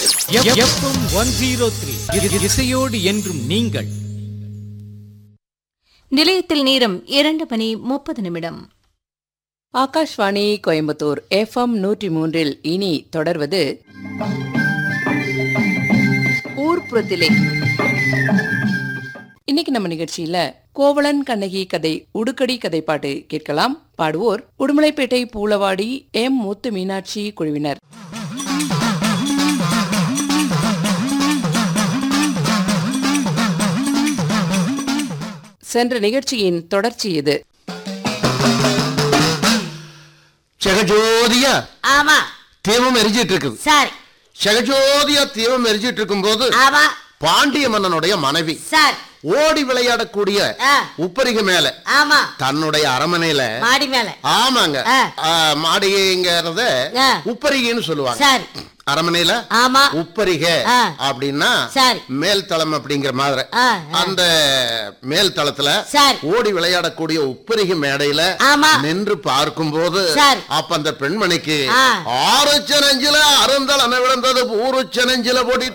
FM one zero three இசையோடு என்றும் நீங்கள் நிலையத்தில் நேரம் இரண்டு மணி முப்பது நிமிடம் ஆகாஷ்வாணி கோயம்புத்தூர் எஃப்எம் நூற்றி மூன்றில் இனி தொடர்வது ஊர்ப்புறத்திலே இன்னைக்கு நம்ம நிகழ்ச்சியில கோவலன் கண்ணகி கதை உடுக்கடி கதை பாட்டு கேட்கலாம் பாடுவோர் உடுமலைப்பேட்டை பூலவாடி எம் முத்து மீனாட்சி குழுவினர் சென்ற நிகழ்ச்சியின் தொடர்ச்சி இது ஜெகஜோதியா ஆமா தீபம் எரிஞ்சிட்டு இருக்குது சரி ஜெகஜோதியா தீபம் எரிஞ்சிட்டு இருக்கும் போது ஆமா பாண்டிய மன்னனுடைய மனைவி சரி ஓடி விளையாடக்கூடிய ஆ. உப்பரிகை மேல ஆமா தன்னுடைய அரமனையில மாடி மேல ஆமாங்க ஆ. ஆ, மாளிகைங்கிறத ஆ. உப்பரிகைன்னு சொல்லுவாங்க சரி அரமனையில ஆமா உப்பரிகை ஆ. அப்படின்னா சரி. மேல் தளம் அப்படிங்கிற மாதிரி ஆ, ஆ. அந்த மேல் தளத்துல சரி. ஓடி விளையாடக்கூடிய உப்பரிகை மேடையில ஆமா. நின்று பார்க்கும்போது சரி. அப்ப அந்த பெண்மணிக்கு ஆ. ஆறு நெஞ்சில அருந்தளன விழுந்தது ஊருச்ச நெஞ்சில பொடி